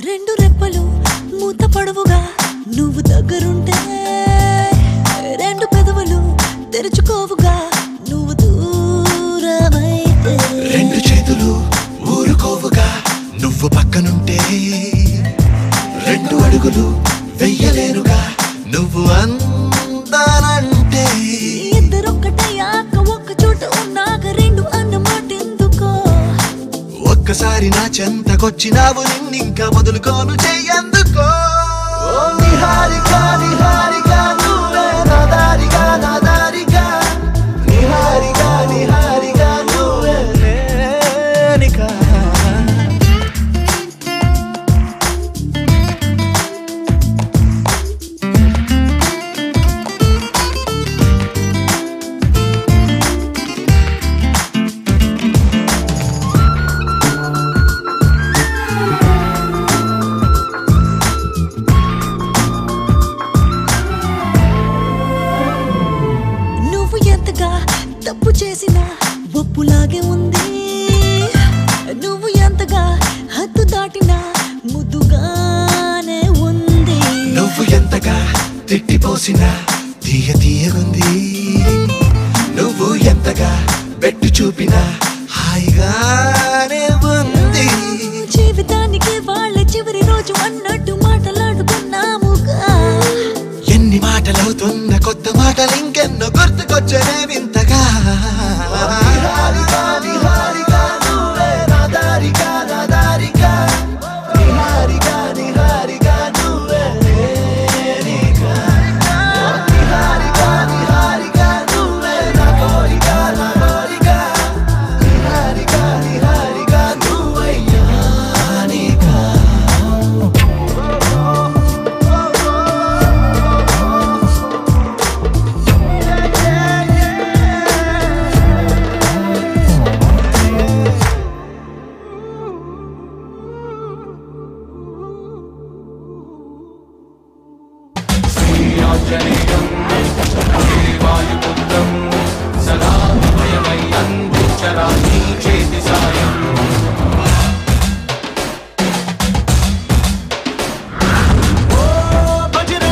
రెండు రెప్పలు మూత పొడవుగా నువ్వు దగ్గరుంటే రెండు పెదవులు తెరుచుకోవుగా నువ్వు దూరమైతే రెండు చేతులు ఊరుకోవుగా నువ్వు పక్కనుంటే రెండు అడుగులు వెయ్యలేనుగా నువ్వు అందానంటే ఇద్దరొక్కటయ్యాక ఒక్క చోట ఉన్నాక రెండు అన్నమాట ఎందుకో ఒక్కసారి నా చెంతకొచ్చినావు నిన్నింకా వదులుకోను చెయ్యందుకో ఓ నిహారిక నిహారిక నువ్వే నా దారిగా నా దారిగా నిహారిక నిహారిక నువ్వే నేనికా నువ్వు ఎంతగా తప్పు చేసినా ఒప్పులాగే ఉంది నువ్వు ఎంతగా హద్దు దాటినా ముద్దుగానే ఉంది నువ్వు ఎంతగా తిట్టిపోసినా తీయ తీయగుంది నువ్వు ఎంతగా పెట్టు చూపినా హాయిగానే ఉంది జీవితానికి వాళ్ళ చివరి రోజు అన్నట్టు మాటలాడుకున్నాముగా ఎన్ని మాటలవుతున్న కొత్త మాటలు ఇంకెన్నో గుర్తుకొచ్చనే వింతగా శ్రీయాజనేయం శ్రీవాయుపుత్రం